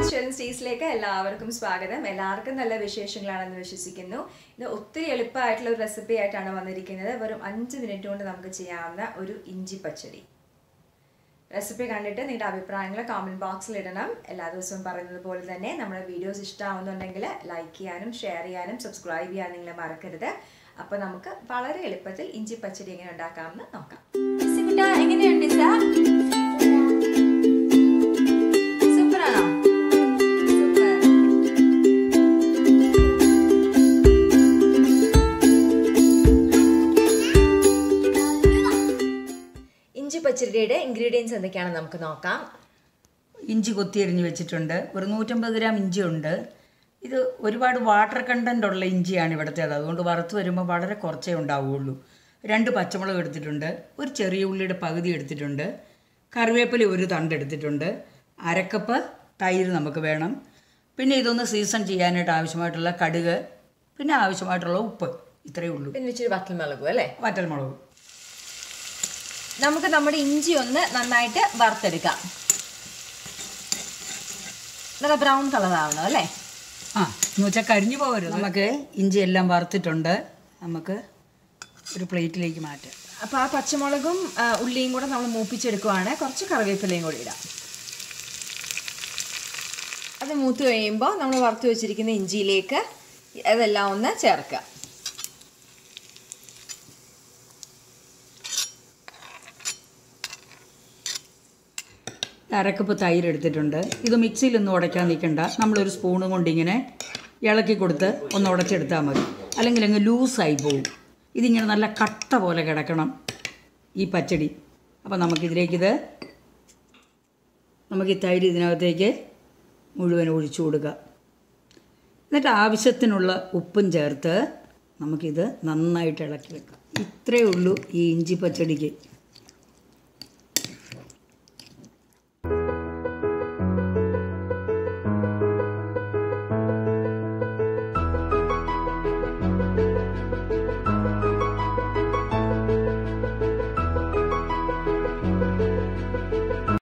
സ്റ്റേസിലേക്ക് എല്ലാവർക്കും സ്വാഗതം എല്ലാവർക്കും നല്ല വിശേഷങ്ങളാണെന്ന് വിശ്വസിക്കുന്നു ഇത് ഒത്തിരി എളുപ്പമായിട്ടുള്ള ഒരു റെസിപ്പി ആയിട്ടാണ് വന്നിരിക്കുന്നത് വെറും അഞ്ച് മിനിറ്റ് കൊണ്ട് നമുക്ക് ചെയ്യാവുന്ന ഒരു ഇഞ്ചി പച്ചടി റെസിപ്പി കണ്ടിട്ട് നിങ്ങളുടെ അഭിപ്രായങ്ങൾ കമൻറ്റ് ബോക്സിൽ ഇടണം എല്ലാ ദിവസവും പറയുന്നത് പോലെ തന്നെ നമ്മുടെ വീഡിയോസ് ഇഷ്ടമാവുന്നുണ്ടെങ്കിൽ ലൈക്ക് ചെയ്യാനും ഷെയർ ചെയ്യാനും സബ്സ്ക്രൈബ് ചെയ്യാനും നിങ്ങൾ മറക്കരുത് അപ്പോൾ നമുക്ക് വളരെ എളുപ്പത്തിൽ ഇഞ്ചി പച്ചടി എങ്ങനെ ഉണ്ടാക്കാമെന്ന് നോക്കാം ഇസിക്കുട്ടാ, എങ്ങനെയുണ്ട് ഇസ? സൂപ്പറാണോ സൂപ്പർ ഇഞ്ചി പച്ചടിയുടെ ഇൻഗ്രീഡിയൻസ് എന്തൊക്കെയാണെന്ന് നമുക്ക് നോക്കാം ഇഞ്ചി കൊത്തിയരിഞ്ഞ് വെച്ചിട്ടുണ്ട് ഒരു നൂറ്റമ്പത് ഗ്രാം ഇഞ്ചി ഉണ്ട് ഇത് ഒരുപാട് വാട്ടർ കണ്ടൻ്റ് ഉള്ള ഇഞ്ചിയാണ് ഇവിടുത്തേത് അതുകൊണ്ട് വറുത്ത് വരുമ്പോൾ വളരെ കുറച്ചേ ഉണ്ടാവുകയുള്ളൂ രണ്ട് പച്ചമുളക് എടുത്തിട്ടുണ്ട് ഒരു ചെറിയ ഉള്ളിയുടെ പകുതി എടുത്തിട്ടുണ്ട് കറിവേപ്പില ഒരു തണ്ട് എടുത്തിട്ടുണ്ട് അരക്കപ്പ് തൈര് നമുക്ക് വേണം പിന്നെ ഇതൊന്ന് സീസൺ ചെയ്യാനായിട്ട് ആവശ്യമായിട്ടുള്ള കടുക് പിന്നെ ആവശ്യമായിട്ടുള്ള ഉപ്പ് ഇത്രയേ ഉള്ളൂ പിന്നെ ഇച്ചിരി വറ്റൽമുളകും അല്ലേ വറ്റൽമുളക് നമുക്ക് നമ്മുടെ ഇഞ്ചി ഒന്ന് നന്നായിട്ട് വറുത്തെടുക്കാം നല്ല ബ്രൗൺ കളർ ആവണം അല്ലേ ആ എന്ന് വെച്ചാൽ കരിഞ്ഞു പോകരുത് നമുക്ക് ഇഞ്ചി എല്ലാം വറുത്തിട്ടുണ്ട് നമുക്ക് ഒരു പ്ലേറ്റിലേക്ക് മാറ്റാം അപ്പോൾ ആ പച്ചമുളകും ആ, ഉള്ളിയും കൂടെ നമ്മൾ മൂപ്പിച്ചെടുക്കുവാണ് കുറച്ച് കറിവേപ്പിലയും കൂടി ഇടാം അത് മൂത്ത് കഴിയുമ്പോൾ നമ്മൾ വറുത്ത് വെച്ചിരിക്കുന്ന ഇഞ്ചിയിലേക്ക് അതെല്ലാം ഒന്ന് ചേർക്കുക അരക്കപ്പ് തൈര് എടുത്തിട്ടുണ്ട് ഇത് മിക്സിയിലൊന്നും ഉടയ്ക്കാൻ നിൽക്കണ്ട നമ്മളൊരു സ്പൂണും കൊണ്ട് ഇങ്ങനെ ഇളക്കി കൊടുത്ത് ഒന്ന് ഉടച്ചെടുത്താൽ മതി അല്ലെങ്കിൽ അങ്ങ് ലൂസായി പോകും ഇതിങ്ങനെ നല്ല കട്ട പോലെ കിടക്കണം ഈ പച്ചടി അപ്പോൾ നമുക്കിതിലേക്കിത് നമുക്ക് ഈ തൈര് ഇതിനകത്തേക്ക് മുഴുവൻ ഒഴിച്ചു കൊടുക്കുക എന്നിട്ട് ആവശ്യത്തിനുള്ള ഉപ്പും ചേർത്ത് നമുക്കിത് നന്നായിട്ട് ഇളക്കി വെക്കാം ഇത്രയേ ഉള്ളൂ ഈ ഇഞ്ചി പച്ചടിക്ക്